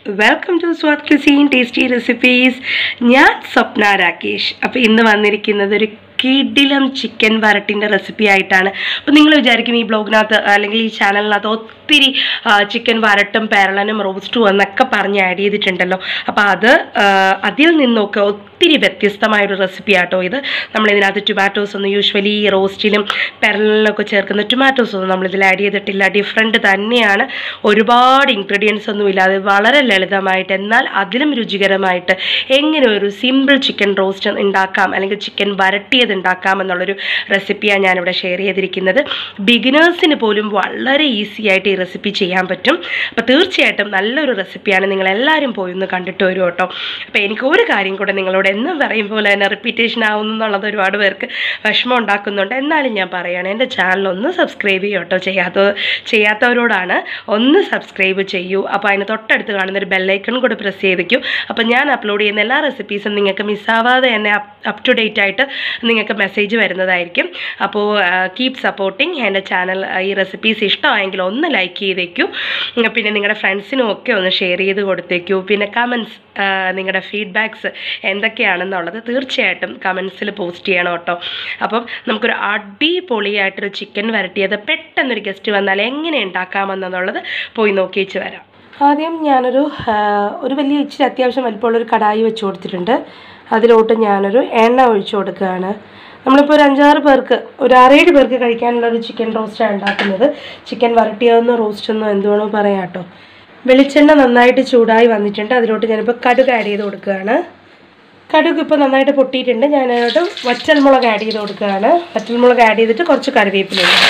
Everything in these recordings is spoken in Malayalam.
welcome to Swad cuisine tasty recipes ഞാൻ സ്വപ്ന രാകേഷ് അപ്പോൾ ഇന്ന് വന്നിരിക്കുന്നത് ഒരു കിടിലം ചിക്കൻ വരട്ടിൻ്റെ റെസിപ്പി ആയിട്ടാണ് അപ്പോൾ നിങ്ങൾ വിചാരിക്കും ഈ ബ്ലോഗിനകത്ത് അല്ലെങ്കിൽ ഈ ചാനലിനകത്ത് ഒത്തിരി ചിക്കൻ വരട്ടും പേരളനും റോസ്റ്റും എന്നൊക്കെ പറഞ്ഞ് ആഡ് ചെയ്തിട്ടുണ്ടല്ലോ അപ്പോൾ അത് ആ, അതിൽ നിന്നൊക്കെ ഒത്തിരി വ്യത്യസ്തമായൊരു റെസിപ്പി ആട്ടോ ഇത് നമ്മളിതിനകത്ത് ടൊമാറ്റോസ് ഒന്നും യൂഷ്വലി റോസ്റ്റിലും പെരലിനൊക്കെ ചേർക്കുന്ന ടൊമാറ്റോസ് ഒന്നും നമ്മളിതിൽ ആഡ് ചെയ്തിട്ടില്ല ഡിഫറെൻറ്റ് തന്നെയാണ് ഒരുപാട് ഇൻഗ്രീഡിയൻസ് ഒന്നും ഇല്ലാതെ വളരെ ലളിതമായിട്ട് എന്നാൽ അതിലും രുചികരമായിട്ട് എങ്ങനെ ഒരു സിമ്പിൾ ചിക്കൻ റോസ്റ്റ് ഉണ്ടാക്കാം അല്ലെങ്കിൽ ചിക്കൻ വരട്ടിയത് ഉണ്ടാക്കാം എന്നുള്ളൊരു റെസിപ്പിയാണ് ഞാനിവിടെ ഷെയർ ചെയ്തിരിക്കുന്നത് ബിഗിനേഴ്സിന് പോലും വളരെ ഈസി ആയിട്ട് ഈ റെസിപ്പി ചെയ്യാൻ പറ്റും അപ്പോൾ തീർച്ചയായിട്ടും നല്ലൊരു റെസിപ്പിയാണ് നിങ്ങൾ എല്ലാവരും പോയി ഒന്ന് കണ്ടിട്ട് വരും കേട്ടോ അപ്പോൾ എനിക്ക് ഒരു കാര്യം കൂടെ നിങ്ങളോട് എന്നും പറയും പോലെ തന്നെ റിപ്പീറ്റേഷൻ ആവുന്നു എന്നുള്ളത് ഒരുപാട് പേർക്ക് വിഷമം ഉണ്ടാക്കുന്നുണ്ട് എന്നാലും ഞാൻ പറയുകയാണ് എൻ്റെ ചാനൽ ഒന്ന് സബ്സ്ക്രൈബ് ചെയ്യും കേട്ടോ ചെയ്യാത്ത ചെയ്യാത്തവരോടാണ് ഒന്ന് സബ്സ്ക്രൈബ് ചെയ്യൂ അപ്പോൾ അതിന് തൊട്ടടുത്ത് കാണുന്ന ഒരു ബെല്ലൈക്കൺ കൂടെ പ്രസ് ചെയ്തേക്കും അപ്പോൾ ഞാൻ അപ്ലോഡ് ചെയ്യുന്ന എല്ലാ റെസിപ്പീസും നിങ്ങൾക്ക് മിസ്സാവാതെ തന്നെ അപ് ടു ഡേറ്റ് ആയിട്ട് നിങ്ങൾക്ക് മെസ്സേജ് വരുന്നതായിരിക്കും അപ്പോൾ കീപ് സപ്പോർട്ടിങ് എൻ്റെ ചാനൽ ഈ റെസിപ്പീസ് ഇഷ്ടമായെങ്കിൽ ഒന്ന് ലൈക്ക് ചെയ്തേക്കൂ ഉം, പിന്നെ നിങ്ങളുടെ ഫ്രണ്ട്സിനും ഒക്കെ ഒന്ന് ഷെയർ ചെയ്ത് കൊടുത്തേക്കൂ പിന്നെ കമൻസ് നിങ്ങളുടെ ഫീഡ്ബാക്സ് എന്തൊക്കെയാണെന്നുള്ളത് തീർച്ചയായിട്ടും കമൻസിൽ പോസ്റ്റ് ചെയ്യണം കേട്ടോ അപ്പം നമുക്കൊരു അടിപൊളിയായിട്ടൊരു ചിക്കൻ വരട്ടിയത് പെട്ടെന്നൊരു ഗസ്റ്റ് വന്നാൽ എങ്ങനെ ഉണ്ടാക്കാമെന്നുള്ളത് പോയി നോക്കി വെച്ച് വരാം ആദ്യം ഞാനൊരു ആ, ഒരു വലിയ ഇച്ചിരി അത്യാവശ്യം വലിപ്പമുള്ളൊരു കടായി വെച്ച് കൊടുത്തിട്ടുണ്ട് അതിലോട്ട് ഞാനൊരു എണ്ണ ഒഴിച്ചു കൊടുക്കുകയാണ് നമ്മളിപ്പോൾ ഒരു അഞ്ചാറ് പേർക്ക് ഒരു ആറേഴ് പേർക്ക് കഴിക്കാനുള്ള ഒരു ചിക്കൻ റോസ്റ്റാണ് ഉണ്ടാക്കുന്നത് ചിക്കൻ വരട്ടിയതെന്നോ റോസ്റ്റെന്നോ എന്ത് വേണോ പറയാം കേട്ടോ വെളിച്ചെണ്ണ നന്നായിട്ട് ചൂടായി വന്നിട്ടുണ്ട് അതിലോട്ട് ഞാനിപ്പോൾ കടുക് ആഡ് ചെയ്ത് കൊടുക്കുകയാണ് കടുക് ഇപ്പോൾ നന്നായിട്ട് പൊട്ടിയിട്ടുണ്ട് ഞാൻ അതിലോട്ട് വറ്റൽമുളക് ആഡ് ചെയ്ത് കൊടുക്കുകയാണ് വറ്റൽമുളക് ആഡ് ചെയ്തിട്ട് കുറച്ച് കറിവേപ്പിലുണ്ട്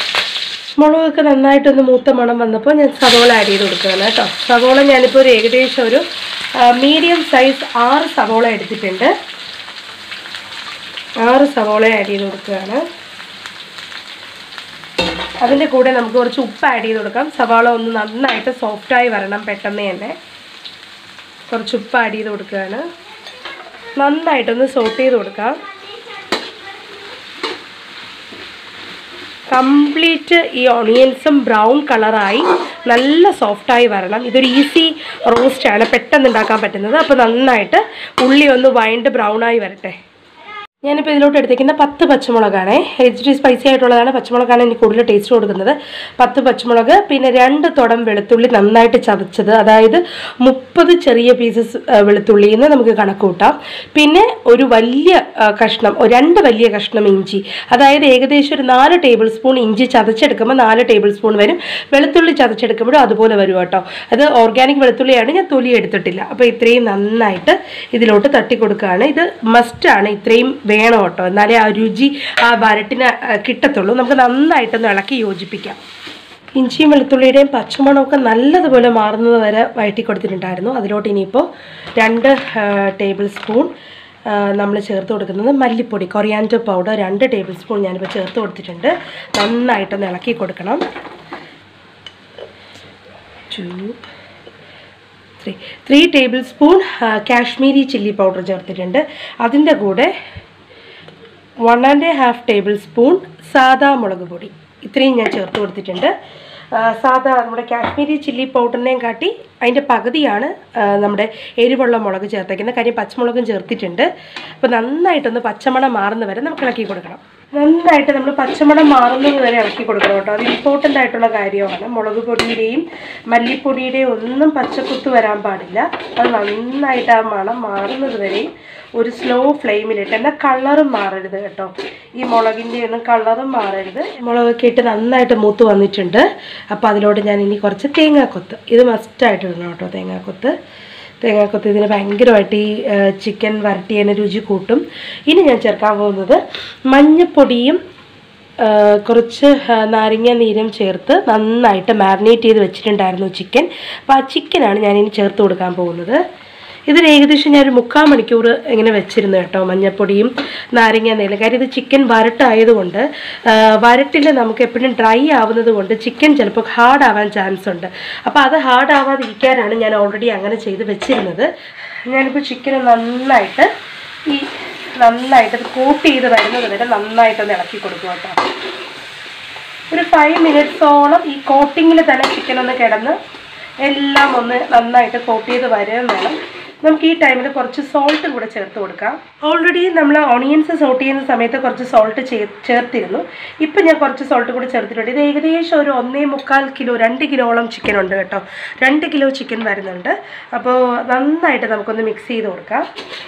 മുളകൊക്കെ നന്നായിട്ടൊന്ന് മൂത്ത മണം വന്നപ്പോൾ ഞാൻ സവോള ആഡ് ചെയ്ത് കൊടുക്കുകയാണ് കേട്ടോ സവോള ഞാനിപ്പോൾ ഒരു ഏകദേശം ഒരു മീഡിയം സൈസ് ആറ് സവോള എടുത്തിട്ടുണ്ട് ആറ് സവോള ആഡ് ചെയ്ത് കൊടുക്കുകയാണ് അതിൻ്റെ കൂടെ നമുക്ക് കുറച്ച് ഉപ്പ് ആഡ് ചെയ്ത് കൊടുക്കാം സവാള ഒന്ന് നന്നായിട്ട് സോഫ്റ്റായി വരണം പെട്ടെന്ന് തന്നെ കുറച്ച് ഉപ്പ് ആഡ് ചെയ്ത് കൊടുക്കുകയാണ് നന്നായിട്ടൊന്ന് സോട്ട് ചെയ്ത് കൊടുക്കാം കംപ്ലീറ്റ് ഈ ഓണിയൻസും ബ്രൗൺ കളറായി നല്ല സോഫ്റ്റായി വരണം ഇതൊരു ഈസി റോസ്റ്റാണ് പെട്ടെന്ന് ഉണ്ടാക്കാൻ പറ്റുന്നത് അപ്പോൾ നന്നായിട്ട് ഉള്ളി ഒന്ന് വൈൻഡ് ബ്രൗൺ ആയി വരട്ടെ ഞാനിപ്പോൾ ഇതിലോട്ട് എടുത്തേക്കുന്ന പത്ത് പച്ചമുളകാണ് ഇച്ചിരി സ്പൈസി ആയിട്ടുള്ളതാണ് പച്ചമുളകാണ് എനിക്ക് കൂടുതൽ ടേസ്റ്റ് കൊടുക്കുന്നത് പത്ത് പച്ചമുളക് പിന്നെ രണ്ട് തുടം വെളുത്തുള്ളി നന്നായിട്ട് ചതച്ചത് അതായത് മുപ്പത് ചെറിയ പീസസ് വെളുത്തുള്ളിയിൽ നിന്ന് നമുക്ക് കണക്ക് കൂട്ടാം പിന്നെ ഒരു വലിയ ആ, കഷ്ണം ഒരു രണ്ട് വലിയ കഷ്ണം ഇഞ്ചി അതായത് ഏകദേശം ഒരു നാല് ടേബിൾ സ്പൂൺ ഇഞ്ചി ചതച്ചെടുക്കുമ്പോൾ നാല് ടേബിൾ സ്പൂൺ വരും വെളുത്തുള്ളി ചതച്ചെടുക്കുമ്പോഴും അതുപോലെ വരും കേട്ടോ അത് ഓർഗാനിക് വെളുത്തുള്ളിയാണ് ഞാൻ തൊലി എടുത്തിട്ടില്ല അപ്പോൾ ഇത്രയും നന്നായിട്ട് ഇതിലോട്ട് തട്ടി കൊടുക്കുകയാണ് ഇത് മസ്റ്റാണ് ഇത്രയും വേണം കേട്ടോ എന്നാലേ ആ രുചി ആ വരട്ടിന് ആ, കിട്ടത്തുള്ളൂ നമുക്ക് നന്നായിട്ടൊന്ന് ഇളക്കി യോജിപ്പിക്കാം ഇഞ്ചിയും വെളുത്തുള്ളിയുടെയും പച്ചമണമൊക്കെ നല്ലതുപോലെ മാറുന്നത് വരെ വഴറ്റി കൊടുത്തിട്ടുണ്ടായിരുന്നു അതിലോട്ട് ഇനിയിപ്പോൾ രണ്ട് ടേബിൾ സ്പൂൺ നമ്മൾ ചേർത്ത് കൊടുക്കുന്നത് മല്ലിപ്പൊടി കൊറിയാൻഡർ പൗഡർ രണ്ട് ടേബിൾ സ്പൂൺ ഞാനിപ്പോൾ ചേർത്ത് കൊടുത്തിട്ടുണ്ട് നന്നായിട്ടൊന്ന് ഇളക്കി കൊടുക്കണം two three three tablespoon Kashmiri chilli powder ചേർത്തിട്ടുണ്ട് അതിൻ്റെ കൂടെ one and half tablespoon സാദാ മുളക് പൊടി ഇത്രയും ഞാൻ ചേർത്ത് കൊടുത്തിട്ടുണ്ട് ആ, സാദാ നമ്മുടെ കാശ്മീരി ചില്ലി പൗഡറിനെയും കാട്ടി അതിൻ്റെ പകുതിയാണ് ആ, നമ്മുടെ എരിവുള്ള മുളക് ചേർത്തേക്കുന്നത് കാര്യം പച്ചമുളകും ചേർത്തിട്ടുണ്ട് അപ്പോൾ നന്നായിട്ടൊന്ന് പച്ചമണം മാറുന്ന വരെ നമുക്ക് ഇളക്കി കൊടുക്കണം നന്നായിട്ട് നമ്മൾ പച്ചമണം മാറുന്നത് വരെ ഇളക്കി കൊടുക്കണം കേട്ടോ അത് ഇമ്പോർട്ടൻ്റ് ആയിട്ടുള്ള കാര്യമാണ് മുളക് പൊടിയുടെയും മല്ലിപ്പൊടിയുടെയും ഒന്നും പച്ചക്കുത്ത് വരാൻ പാടില്ല അത് നന്നായിട്ട് ആ മണം മാറുന്നത് വരെയും ഒരു സ്ലോ ഫ്ലെയിമിലിട്ട് എന്നാൽ കളറും മാറരുത് കേട്ടോ ഈ മുളകിൻ്റെ ഒന്നും കളറും മാറരുത് മുളകൊക്കെ ഇട്ട് നന്നായിട്ട് മൂത്ത് വന്നിട്ടുണ്ട് അപ്പോൾ അതിലോട്ട് ഞാൻ ഇനി കുറച്ച് തേങ്ങാക്കൊത്ത് ഇത് മസ്റ്റായിട്ട് ഇടണം കേട്ടോ തേങ്ങാക്കൊത്ത് തേങ്ങാക്കൊത്ത് ഇതിന് ഭയങ്കരമായിട്ട് ഈ ചിക്കൻ വരട്ടിയതിന് രുചി കൂട്ടും ഇനി ഞാൻ ചേർക്കാൻ പോകുന്നത് മഞ്ഞപ്പൊടിയും ആ, കുറച്ച് ആ, നാരങ്ങ നീരും ചേർത്ത് നന്നായിട്ട് മാരിനേറ്റ് ചെയ്ത് വെച്ചിട്ടുണ്ടായിരുന്നു ചിക്കൻ അപ്പോൾ ആ ചിക്കനാണ് ഞാനിനി ചേർത്ത് കൊടുക്കാൻ പോകുന്നത് ഇതിന് ഏകദേശം ഞാനൊരു മുക്കാൽ മണിക്കൂർ ഇങ്ങനെ വെച്ചിരുന്നു കേട്ടോ മഞ്ഞപ്പൊടിയും നാരങ്ങ നീരും കാര്യം ഇത് ചിക്കൻ വരട്ടായതുകൊണ്ട് ആ, വരട്ടിൽ നമുക്ക് എപ്പോഴും ഡ്രൈ ആവുന്നത് കൊണ്ട് ചിക്കൻ ചിലപ്പോൾ ഹാർഡ് ആവാൻ ചാൻസ് ഉണ്ട് അപ്പോൾ അത് ഹാർഡ് ആവാതിരിക്കാനാണ് ഞാൻ ഓൾറെഡി അങ്ങനെ ചെയ്ത് വെച്ചിരുന്നത് ഞാനിപ്പോൾ ചിക്കൻ നന്നായിട്ട് ഈ നന്നായിട്ട് ഇത് കോട്ട് ചെയ്ത് വരുന്നത് വരെ നന്നായിട്ടൊന്ന് ഇളക്കി കൊടുക്കും കേട്ടോ ഒരു ഫൈവ് മിനിറ്റ്സോളം ഈ കോട്ടിങ്ങിൽ തന്നെ ചിക്കൻ ഒന്ന് കിടന്ന് എല്ലാം ഒന്ന് നന്നായിട്ട് കോട്ട് ചെയ്ത് വരാൻ വേണം നമുക്ക് ഈ ടൈമിൽ കുറച്ച് സോൾട്ടും കൂടെ ചേർത്ത് കൊടുക്കാം ഓൾറെഡി നമ്മൾ ഓണിയൻസ് സോട്ട് ചെയ്യുന്ന സമയത്ത് കുറച്ച് സോൾട്ട് ചേർത്തിരുന്നു ഇപ്പം ഞാൻ കുറച്ച് സോൾട്ട് കൂടി ചേർത്തിട്ടുണ്ട് ഇത് ഏകദേശം ഒരു ഒന്നേ മുക്കാൽ കിലോ രണ്ട് കിലോളം ചിക്കൻ ഉണ്ട് കേട്ടോ രണ്ട് കിലോ ചിക്കൻ വരുന്നുണ്ട് അപ്പോൾ നന്നായിട്ട് നമുക്കൊന്ന് മിക്സ് ചെയ്ത് കൊടുക്കാം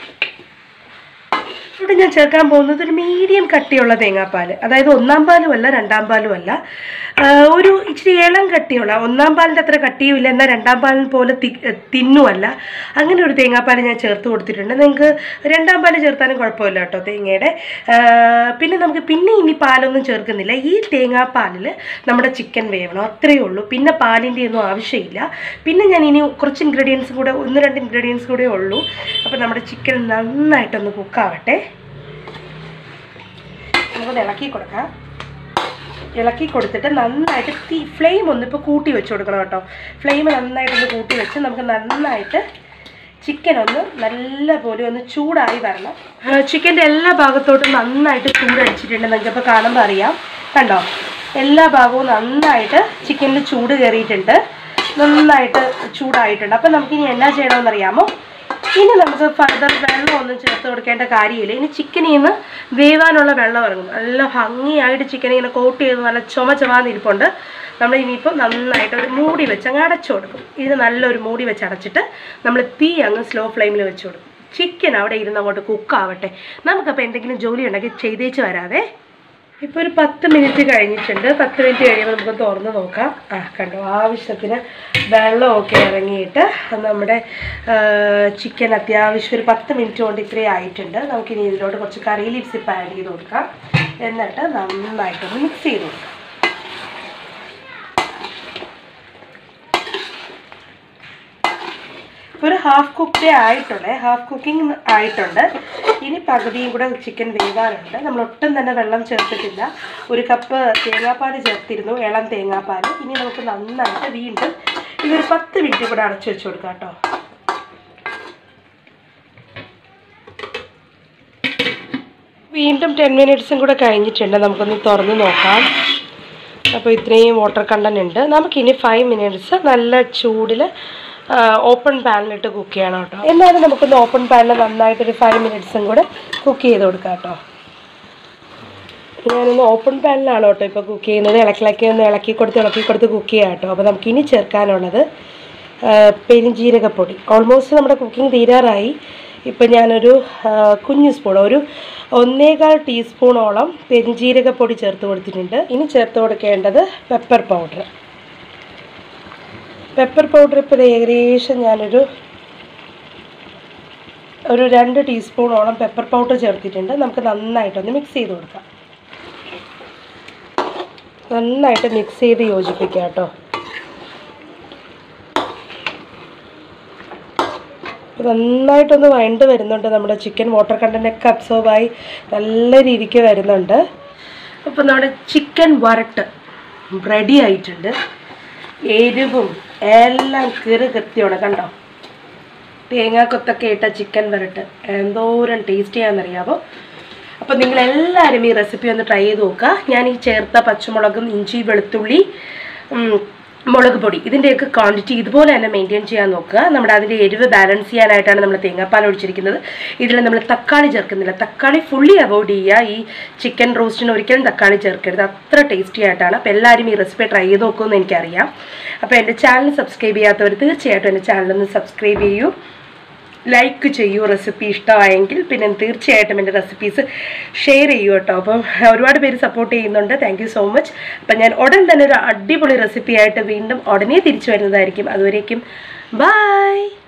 ഇവിടെ ഞാൻ ചേർക്കാൻ പോകുന്നത് ഒരു മീഡിയം കട്ടിയുള്ള തേങ്ങാപ്പാൽ അതായത് ഒന്നാം പാലും അല്ല രണ്ടാം പാലും അല്ല ആ, ഒരു ഇച്ചിരി ഇളം കട്ടിയുള്ള ഒന്നാം പാലിൻ്റെ അത്ര കട്ടിയും ഇല്ല എന്നാൽ രണ്ടാം പാലിന് പോലെ തി തിന്നുമല്ല അങ്ങനെ ഒരു തേങ്ങാപ്പാൽ ഞാൻ ചേർത്ത് കൊടുത്തിട്ടുണ്ട് നിങ്ങൾക്ക് രണ്ടാം പാൽ ചേർത്താനും കുഴപ്പമില്ല കേട്ടോ തേങ്ങയുടെ ആ, പിന്നെ നമുക്ക് പിന്നെ ഇനി പാലൊന്നും ചേർക്കുന്നില്ല ഈ തേങ്ങാപ്പാലിൽ നമ്മുടെ ചിക്കൻ വേവണം അത്രയേ ഉള്ളൂ പിന്നെ പാലിൻ്റെ ഒന്നും ആവശ്യമില്ല പിന്നെ ഞാൻ ഇനി കുറച്ച് ഇൻഗ്രീഡിയൻസ് കൂടെ ഒന്ന് രണ്ട് ഇൻഗ്രീഡിയൻസ് കൂടെ ഉള്ളൂ അപ്പോൾ നമ്മുടെ ചിക്കൻ നന്നായിട്ടൊന്ന് കുക്കാവട്ടെ നമുക്കൊന്ന് ഇളക്കി കൊടുക്കാം ഇളക്കി കൊടുത്തിട്ട് നന്നായിട്ട് തീ ഫ്ലെയിം ഒന്ന് ഇപ്പോൾ കൂട്ടി വെച്ച് കൊടുക്കണം കേട്ടോ ഫ്ലെയിം നന്നായിട്ടൊന്ന് കൂട്ടി വെച്ച് നമുക്ക് നന്നായിട്ട് ചിക്കൻ ഒന്ന് നല്ല പോലെ ഒന്ന് ചൂടായി വരണം ചിക്കൻ്റെ എല്ലാ ഭാഗത്തോട്ടും നന്നായിട്ട് ചൂടടിച്ചിട്ടുണ്ട് നിങ്ങൾക്കിപ്പോൾ കാണുമ്പോൾ അറിയാം കണ്ടോ എല്ലാ ഭാഗവും നന്നായിട്ട് ചിക്കനിൽ ചൂട് കയറിയിട്ടുണ്ട് നന്നായിട്ട് ചൂടായിട്ടുണ്ട് അപ്പം നമുക്കിനി എന്നാ ചെയ്യണമെന്നറിയാമോ ഇനി നമുക്ക് ഫർദർ വെള്ളം ഒന്നും ചേർത്ത് കൊടുക്കേണ്ട കാര്യമില്ല ഇനി ചിക്കനിൽ നിന്ന് വേവാനുള്ള വെള്ളം ഇറങ്ങും നല്ല ഭംഗിയായിട്ട് ചിക്കൻ ഇങ്ങനെ കോട്ട് ചെയ്ത് നല്ല ചുമ ചുമാന്നിരിപ്പുണ്ട് നമ്മൾ ഇനിയിപ്പോൾ നന്നായിട്ട് ഒരു മൂടി വെച്ച് അങ്ങ് അടച്ചു കൊടുക്കും ഇതിന് നല്ലൊരു മൂടി വെച്ച് അടച്ചിട്ട് നമ്മൾ തീ അങ്ങ് സ്ലോ ഫ്ലെയിമിൽ വെച്ച് കൊടുക്കും ചിക്കൻ അവിടെ ഇരുന്ന് അങ്ങോട്ട് കുക്കാവട്ടെ നമുക്കപ്പോൾ എന്തെങ്കിലും ജോലി ഉണ്ടെങ്കിൽ ചെയ്തേച്ച് വരാവേ ഇപ്പോൾ ഒരു പത്ത് മിനിറ്റ് കഴിഞ്ഞിട്ടുണ്ട് പത്ത് മിനിറ്റ് കഴിയുമ്പോൾ നമുക്ക് തുറന്ന് നോക്കാം ആ കണ്ടോ ആവശ്യത്തിന് വെള്ളമൊക്കെ ഇറങ്ങിയിട്ട് നമ്മുടെ ചിക്കൻ അത്യാവശ്യം ഒരു പത്ത് മിനിറ്റ് കൊണ്ട് ഇത്രയും ആയിട്ടുണ്ട് നമുക്കിനി ഇതിലോട്ട് കുറച്ച് കറി ലീവ്സ് ഇപ്പം ആഡ് ചെയ്ത് കൊടുക്കാം എന്നിട്ട് നന്നായിട്ടൊന്ന് മിക്സ് ചെയ്ത് കൊടുക്കാം ഇപ്പോൾ ഒരു ഹാഫ് കുക്കേ ആയിട്ടുള്ളേ ഹാഫ് കുക്കിംഗ് ആയിട്ടുണ്ട് ഇനി പകുതിയും കൂടെ ചിക്കൻ വേകാനുണ്ട് നമ്മൾ ഒട്ടും തന്നെ വെള്ളം ചേർത്തിട്ടില്ല ഒരു കപ്പ് തേങ്ങാപ്പാൽ ചേർത്തിരുന്നു ഇളം തേങ്ങാപ്പാൽ ഇനി നമുക്ക് നന്നായിട്ട് വീണ്ടും ഇതൊരു പത്ത് മിനിറ്റ് കൂടെ അടച്ചു വെച്ച് കൊടുക്കാം കേട്ടോ വീണ്ടും ടെൻ മിനിറ്റ്സും കൂടെ കഴിഞ്ഞിട്ടുണ്ട് നമുക്കൊന്ന് തുറന്ന് നോക്കാം അപ്പോൾ ഇത്രയും വാട്ടർ കണ്ടന്റ് ഉണ്ട് നമുക്കിനി ഫൈവ് മിനിറ്റ്സ് നല്ല ചൂടിൽ ഓപ്പൺ പാനിലിട്ട് കുക്ക് ചെയ്യണം കേട്ടോ എന്നാലും നമുക്കൊന്ന് ഓപ്പൺ പാനിൽ നന്നായിട്ടൊരു ഫൈവ് മിനിറ്റ്സും കൂടെ കുക്ക് ചെയ്ത് കൊടുക്കാം കേട്ടോ ഞാനൊന്ന് ഓപ്പൺ പാനിലാണ് കേട്ടോ ഇപ്പോൾ കുക്ക് ചെയ്യുന്നത് ഇളക്കിളക്കി ഒന്ന് ഇളക്കി കൊടുത്ത് ഇളക്കി കൊടുത്ത് കുക്ക് ചെയ്യാം കേട്ടോ അപ്പോൾ നമുക്ക് ഇനി ചേർക്കാനുള്ളത് ആ, പെരുംജീരകപ്പൊടി ഓൾമോസ്റ്റ് നമ്മുടെ കുക്കിംഗ് തീരാറായി ഇപ്പം ഞാനൊരു ആ, കുഞ്ഞു സ്പൂൺ ഒരു ഒന്നേകാൽ ടീസ്പൂണോളം പെരുംജീരകപ്പൊടി ചേർത്ത് കൊടുത്തിട്ടുണ്ട് ഇനി ചേർത്ത് കൊടുക്കേണ്ടത് പെപ്പർ പൗഡർ പെപ്പർ പൗഡർ ഇപ്പോൾ ദേ ഏകദേശം ഞാനൊരു ഒരു രണ്ട് ടീസ്പൂണോളം പെപ്പർ പൗഡർ ചേർത്തിട്ടുണ്ട് നമുക്ക് നന്നായിട്ടൊന്ന് മിക്സ് ചെയ്ത് കൊടുക്കാം നന്നായിട്ട് മിക്സ് ചെയ്ത് യോജിപ്പിക്കാം കേട്ടോ ഇത് നന്നായിട്ടൊന്ന് വഴണ്ട് വരുന്നുണ്ട് നമ്മുടെ ചിക്കൻ വാട്ടർ കണ്ടൻ്റൊക്കെ അബ്സോർബായി നല്ല രീതിക്ക് വരുന്നുണ്ട് അപ്പോൾ നമ്മുടെ ചിക്കൻ വരട്ട് റെഡി ആയിട്ടുണ്ട് എരിവും എല്ലാം കീറി കൃത്യമാണ് കണ്ടോ തേങ്ങാക്കൊത്തൊക്കെ ഇട്ട ചിക്കൻ വരട്ട് എന്തോരം ടേസ്റ്റിയാണെന്നറിയാമോ അപ്പോൾ നിങ്ങൾ എല്ലാവരും ഈ റെസിപ്പി ഒന്ന് ട്രൈ ചെയ്ത് നോക്കുക ഞാൻ ഈ ചേർത്ത പച്ചമുളകും ഇഞ്ചി വെളുത്തുള്ളി ഉം, മുളക് പൊടി ഇതിൻ്റെയൊക്കെ ക്വാണ്ടിറ്റി ഇതുപോലെ തന്നെ മെയിൻറ്റെയിൻ ചെയ്യാൻ നോക്കുക നമ്മുടെ അതിൻ്റെ എരിവ് ബാലൻസ് ചെയ്യാനായിട്ടാണ് നമ്മൾ തേങ്ങാപ്പാൽ ഒഴിച്ചിരിക്കുന്നത് ഇതിൽ നമ്മൾ തക്കാളി ചേർക്കുന്നില്ല തക്കാളി ഫുള്ളി അവോയ്ഡ് ചെയ്യുക ഈ ചിക്കൻ റോസ്റ്റിന് ഒരിക്കലും തക്കാളി ചേർക്കരുത് അത്ര ടേസ്റ്റി ആയിട്ടാണ് അപ്പോൾ എല്ലാവരും ഈ റെസിപ്പി ട്രൈ ചെയ്ത് നോക്കുമെന്ന് എനിക്കറിയാം അപ്പോൾ എൻ്റെ ചാനൽ സബ്സ്ക്രൈബ് ചെയ്യാത്തവർ തീർച്ചയായിട്ടും എൻ്റെ ചാനലൊന്ന് സബ്സ്ക്രൈബ് ചെയ്യൂ ലൈക്ക് ചെയ്യൂ റെസിപ്പി ഇഷ്ടമായെങ്കിൽ പിന്നെ തീർച്ചയായിട്ടും എൻ്റെ റെസിപ്പീസ് ഷെയർ ചെയ്യൂ കേട്ടോ അപ്പം ഒരുപാട് പേര് സപ്പോർട്ട് ചെയ്യുന്നുണ്ട് താങ്ക് യു സോ മച്ച് അപ്പം ഞാൻ ഉടൻ തന്നെ ഒരു അടിപൊളി റെസിപ്പി ആയിട്ട് വീണ്ടും ഉടനെ തിരിച്ചു വരുന്നതായിരിക്കും അതുവരേക്കും ബൈ